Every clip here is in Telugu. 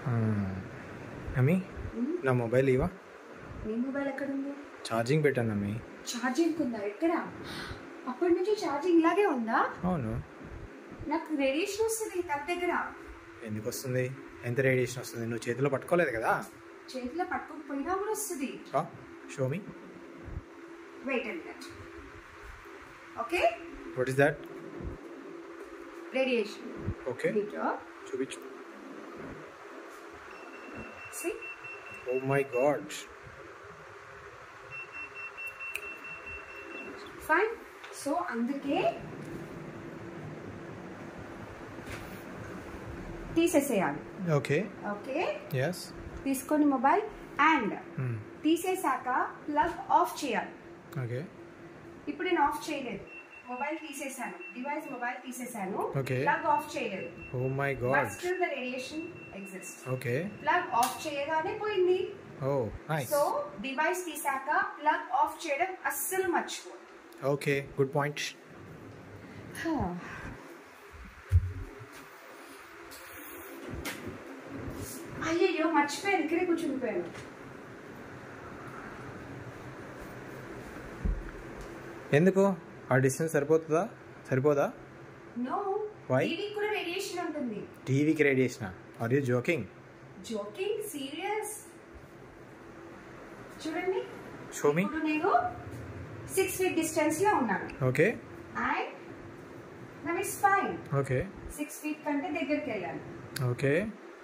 అమ్మి నా మొబైల్ ఇవా నీ మొబైల్ ఎక్కడ ఉంది ఛార్జింగ్ పెట్టాను అమ్మి ఛార్జింగ్ ఉందా ఎక్కడ అప్పటి నుంచి ఛార్జింగ్ ఇలాగే ఉందా అవును నాకు రేడియేషన్ వస్తుంది తన దగ్గర ఎందుకు వస్తుంది ఎంత రేడియేషన్ వస్తుంది నువ్వు చేతిలో పట్టుకోలేదు కదా చేతిలో పట్టుకోకపోయినా కూడా వస్తుంది show me wait and that okay what is that radiation okay meter చూపించు see oh my God fine so అందుకే తీసేసేయాలి ఓకే ఓకే ఎస్ తీసుకొని మొబైల్ అండ్ తీసేసాక ప్లగ్ ఆఫ్ చేయాలి ఓకే ఇప్పుడు నేను ఆఫ్ చేయలేదు మొబైల్ తీసేసాను డివైస్ మొబైల్ తీసేసాను Okay. ప్లగ్ ఆఫ్ చేయలేదు oh my but God still the radiation exist okay plug off చేయగానే పోయింది ఓ నైస్ సో డివైస్ తీసాక ప్లగ్ ఆఫ్ చేయడం అస్సలు మర్చిపోదు ఓకే గుడ్ పాయింట్ అయ్యయ్యో మర్చిపోయాను ఇక్కడే కూర్చుండిపోయాను ఎందుకు ఆ డిస్టెన్స్ సరిపోతుందా సరిపోదా నో Why? టీవీ కూడా రేడియేషన్ ఉంటుంది టీవీకి radiation are you joking joking serious చూడండి షో మీ ఇప్పుడు నేను సిక్స్ ఫీట్ డిస్టెన్స్ లో ఉన్నాను okay and now it's fine okay six feet కంటే దగ్గరికి వెళ్ళాను ఓకే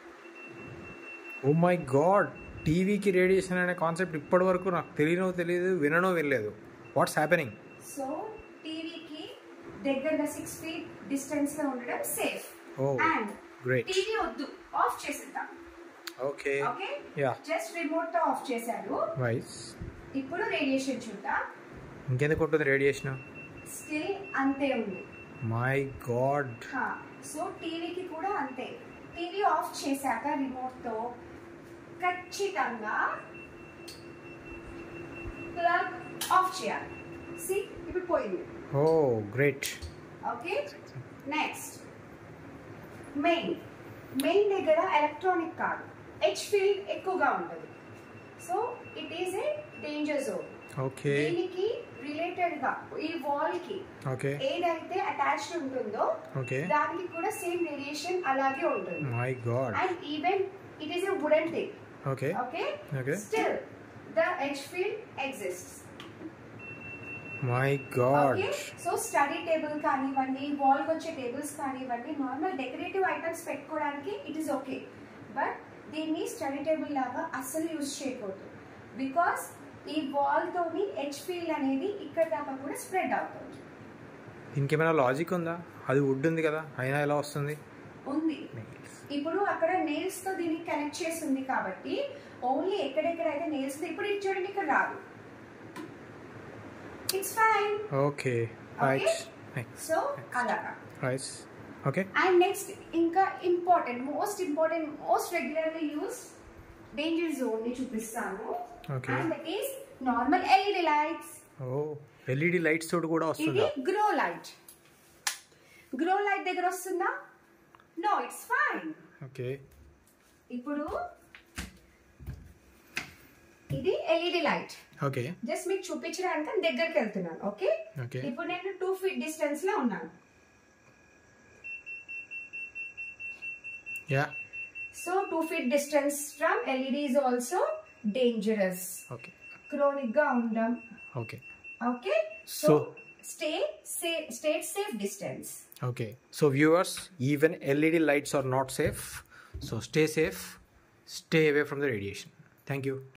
ఓ మై గాడ్ టీవీకి రేడియేషన్ అనే కాన్సెప్ట్ ఇప్పటి వరకు నాకు తెలియనో తెలియదు విననో వినలేదు వాట్స్ హ్యాపెనింగ్ సో టీవీకి దగ్గరగా సిక్స్ ఫీట్ డిస్టెన్స్ లో ఉండడం safe Oh, and great. TV వద్దు ఆఫ్ చేసేద్దాం okay okay yeah just remote తో ఆఫ్ చేశారు వైస్ ఇప్పుడు రేడియేషన్ చూద్దాం ఇంకెందుకు ఉంటుంది రేడియేషన్ స్టిల్ అంతే ఉంది మై గాడ్ సో టీవీకి కూడా అంతే టీవీ ఆఫ్ చేశాక రిమోట్ తో ఖచ్చితంగా ప్లగ్ ఆఫ్ చేయాలి సి ఇప్పుడు పోయింది oh great okay next main main దగ్గర ఎలక్ట్రానిక్ కాదు హెచ్ ఫీల్డ్ ఎక్కువగా ఉంటుంది so it is a danger zone okay దీనికి రిలేటెడ్ గా ఈ వాల్ కి ఓకే ఏదైతే అటాచ్డ్ ఉంటుందో ఓకే దానికి కూడా సేమ్ రేడియేషన్ అలాగే ఉంటుంది my God and even it is a wooden thing okay okay Okay. Still the H field exist my God okay so study table కానివ్వండి వాల్ వచ్చే టేబుల్స్ కానివ్వండి నార్మల్ డెకరేటివ్ ఐటమ్స్ పెట్టుకోవడానికి ఇట్ ఈస్ ఓకే బట్ దీన్ని స్టడీ టేబుల్ లాగా అస్సలు యూజ్ చేయకూడదు బికాస్ ఈ వాల్ తోని హెచ్ ఫీల్డ్ అనేది ఇక్కడ దాకా కూడా స్ప్రెడ్ అవుతుంది ఇంకేమైనా లాజిక్ ఉందా అది వుడ్ ఉంది కదా అయినా ఎలా వస్తుంది ఉంది ఇప్పుడు అక్కడ నెయిల్స్ తో దీన్ని కనెక్ట్ చేసి ఉంది కాబట్టి ఓన్లీ ఎక్కడెక్కడైతే నెయిల్స్ ఇప్పుడు ఇది చూడండి ఇక్కడ రాదు it's fine okay right next so అలాగా రైట్ ఓకే అండ్ నెక్స్ట్ ఇంకా important most important most regularly use danger zone ని చూపిస్తాను Okay. And that is normal LED lights oh LED lights తోటి కూడా ఇది వస్తుందా గ్రో లైట్ గ్రో లైట్ దగ్గర వస్తుందా నో ఇట్స్ ఫైన్ ఓకే ఇప్పుడు ఇది ఎల్ఈడి లైట్ ఓకే జస్ట్ మీకు చూపించడానికి దగ్గరికి వెళ్తున్నాను ఓకే Okay. ఇప్పుడు నేను టూ ఫీట్ డిస్టెన్స్ లో ఉన్నాను yeah so two feet distance from LED is also dangerous okay chronic గా ఉండడం okay okay so So- stay state safe distance okay so viewers even LED lights are not safe so stay safe stay away from the radiation thank you